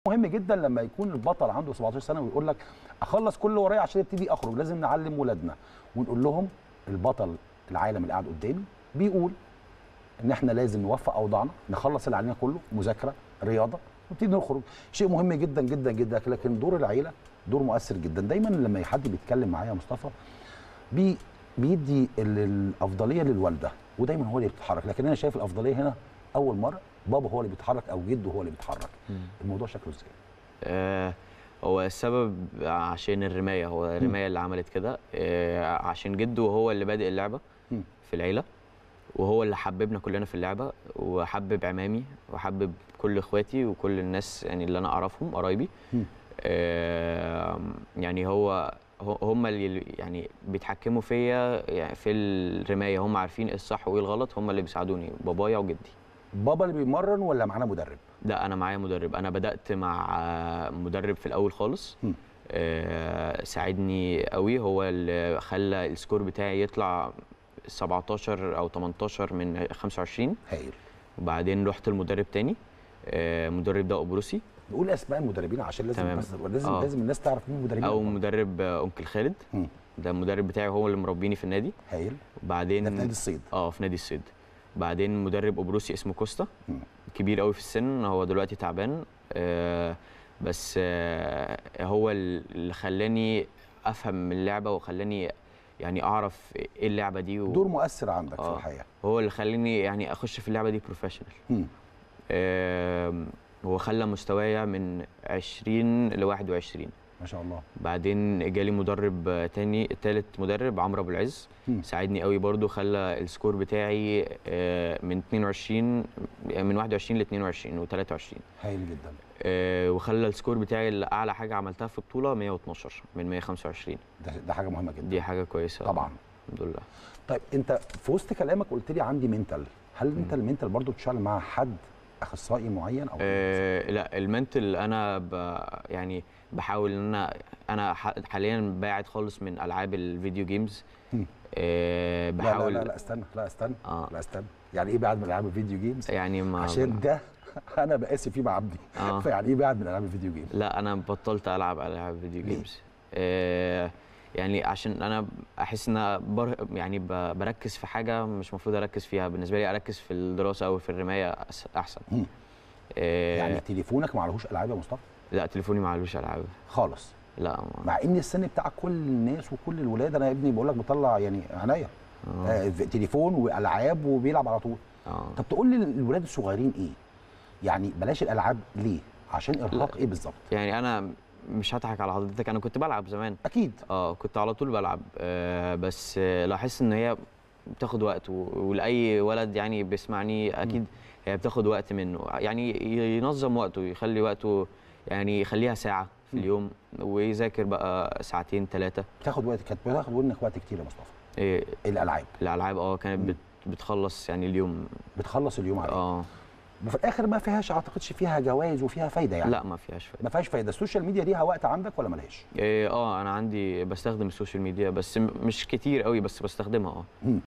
مهم جدا لما يكون البطل عنده 17 سنه ويقول لك اخلص كل اللي ورايا عشان ابتدي اخرج لازم نعلم ولادنا ونقول لهم البطل العالم اللي قاعد قدامي بيقول ان احنا لازم نوفق اوضاعنا نخلص اللي علينا كله مذاكره رياضه ونبتدي نخرج شيء مهم جدا جدا جدا لكن دور العيله دور مؤثر جدا دايما لما حد بيتكلم معايا يا مصطفى بي بيدي ال- الافضليه للوالده ودايما هو اللي بيتحرك لكن انا شايف الافضليه هنا اول مره بابا هو اللي بيتحرك او جده هو اللي بيتحرك الموضوع شكله ازاي آه، هو السبب عشان الرمايه هو الرمايه اللي عملت كده آه، عشان جده هو اللي بادئ اللعبه مم. في العيله وهو اللي حببنا كلنا في اللعبه وحبب عمامي وحبب كل اخواتي وكل الناس يعني اللي انا اعرفهم قرايبي مم. آه، يعني هو هو- هم اللي يعني بيتحكموا فيا يعني في الرمايه هم عارفين ايه الصح وايه الغلط هم اللي بيساعدوني بابايا وجدي بابا اللي بيمرن ولا معانا مدرب لا انا معايا مدرب انا بدات مع آه، مدرب في الاول خالص مم. آه، ساعدني قوي هو اللي خلى السكور بتاعي يطلع 17 او 18 من 25 هايل وبعدين رحت لمدرب تاني آه، مدرب ده قبرصي نقول اسماء المدربين عشان لازم تمام. بس لازم آه. لازم الناس تعرف مين المدربين او الكبار. مدرب آه، انكل خالد مم. ده المدرب بتاعي هو اللي مربيني في النادي هايل وبعدين ده في نادي الصيد اه في نادي الصيد بعدين مدرب قبرصي اسمه كوستا مم. كبير قوي في السن هو دلوقتي تعبان آه بس آه هو اللي خلاني افهم اللعبه وخلاني يعني اعرف ايه اللعبه دي و... دور مؤثر عندك في آه. الحياه هو اللي خلاني يعني اخش في اللعبه دي بروفيشنال مم. آه هو خلى مستوايا من 20 ل 21 ما شاء الله بعدين جالي مدرب آه، تاني تالت مدرب عمرو ابو العز مم. ساعدني قوي برضو خلى السكور بتاعي آه، من 22 من 21 ل 22 و23 هايل جدا آه، وخلى السكور بتاعي اللي اعلى حاجه عملتها في بطوله 112 من 125 ده, ده حاجه مهمه جدا دي حاجه كويسه طبعا الحمد لله طيب انت في وسط كلامك قلت لي عندي منتال هل انت المنتال برضو بتشتغل مع حد اخصائي معين او آه لا المنتل انا ب يعني بحاول ان انا انا ح- حاليا باعد خالص من العاب الفيديو جيمز مم. آه لا لا بحاول لا, لا استنى لا استنى آه. لا استنى يعني ايه بعد من العاب الفيديو جيمز يعني ما عشان ده انا بقاسي فيه مع عبدي آه. فيعني ايه بعد من العاب الفيديو جيمز لا انا بطلت العب العاب فيديو ليه؟ جيمز آه يعني عشان انا احس ان أنا بر يعني ب- بركز في حاجه مش المفروض اركز فيها بالنسبه لي اركز في الدراسه او في الرمايه أس- احسن مم. آه يعني تليفونك ما عليهوش العاب يا مصطفى لا تليفوني ما علوش العاب خالص لا ما مع ان السن بتاع كل الناس وكل الولاد انا ابني بقول لك بطلع يعني عينيا آه. آه تليفون والعاب وبيلعب على طول آه. طب تقول لي الولاد الصغيرين ايه يعني بلاش الالعاب ليه عشان ارهاق ايه بالظبط يعني انا مش هضحك على حضرتك انا كنت بلعب زمان اكيد اه كنت على طول بلعب آه بس آه لاحظت ان هي بتاخد وقت و- ولاي ولد يعني بيسمعني اكيد هي بتاخد وقت منه يعني ي- ينظم وقته يخلي وقته يعني يخليها ساعه في مم. اليوم ويذاكر بقى ساعتين ثلاثه بتاخد وقت كانت بتاخد منك وقت كتير يا مصطفى إيه الالعاب الالعاب اه كانت مم. بت بتخلص يعني اليوم بتخلص اليوم عليها اه وفي الاخر ما فيهاش اعتقدش فيها جوائز وفيها فايده يعني لا ما فيهاش فايده ما فيهاش فايده السوشيال ميديا ليها وقت عندك ولا ملهاش إيه اه انا عندي بستخدم السوشيال ميديا بس م- مش كتير قوي بس بستخدمها اه مم.